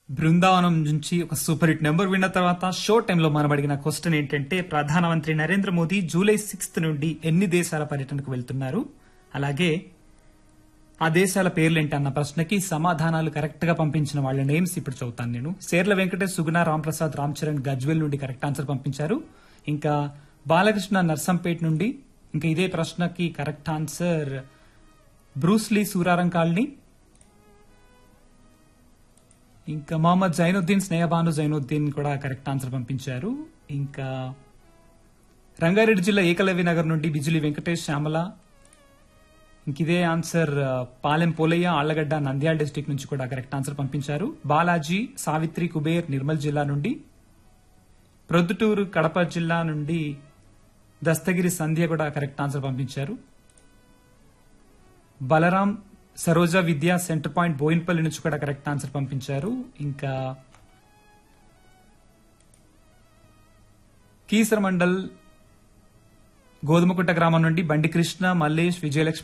బృందావనం నుంచి ఒక super hit number విన్న తర్వాత షో టైంలో మనం అడిగిన క్వశ్చన్ ఏంటంటే ప్రధానమంత్రి నరేంద్ర మోదీ జూలై సిక్స్త్ నుండి ఎన్ని దేశాల పర్యటనకు వెళ్తున్నారు అలాగే ఆ దేశాల పేర్లేంటి అన్న ప్రశ్నకి సమాధానాలు కరెక్ట్ గా పంపించిన వాళ్ళ నేమ్స్ ఇప్పుడు చదువుతాను నేను సేర్ల వెంకటేష్ సుగుణ రాంప్రసాద్ రామ్ చరణ్ గజ్వెల్ నుండి కరెక్ట్ ఆన్సర్ పంపించారు ఇంకా బాలకృష్ణ నర్సంపేట్ నుండి ఇంకా ఇదే ప్రశ్నకి correct answer Bruce Lee Suraram colony ఇంకా మొహమ్మద్ జైనుద్దీన్ స్నేహబాను జైనుద్దీన్ కూడా కరెక్ట్ ఆన్సర్ పంపించారు ఇంకా రంగారెడ్డి జిల్లా ఏకలవ్య నగర్ నుండి బిజులి వెంకటేష్ శ్యామల ఇంక ఇదే ఆన్సర్ ఆ, పాలెం పోలయ్య ఆళ్లగడ్డ నంద్యాల డిస్టిక్ నుంచి కూడా కరెక్ట్ ఆన్సర్ పంపించారు బాలాజీ సావిత్రి కుబేర్ నిర్మల్ జిల్లా నుండి ప్రొద్దుటూరు కడప జిల్లా నుండి దస్తగిరి సంధ్య కూడా కరెక్ట్ ఆన్సర్ పంపించారు బలరాం సరోజ విద్యా సెంటర్ పాయింట్ బోయిన్పల్లి నుంచి కూడా కరెక్ట్ ఆన్సర్ పంపించారు ఇంకా కీసర మండల్ గోధుమకుంట గ్రామం నుండి బండి కృష్ణ మల్లేష్ విజయలక్ష్మి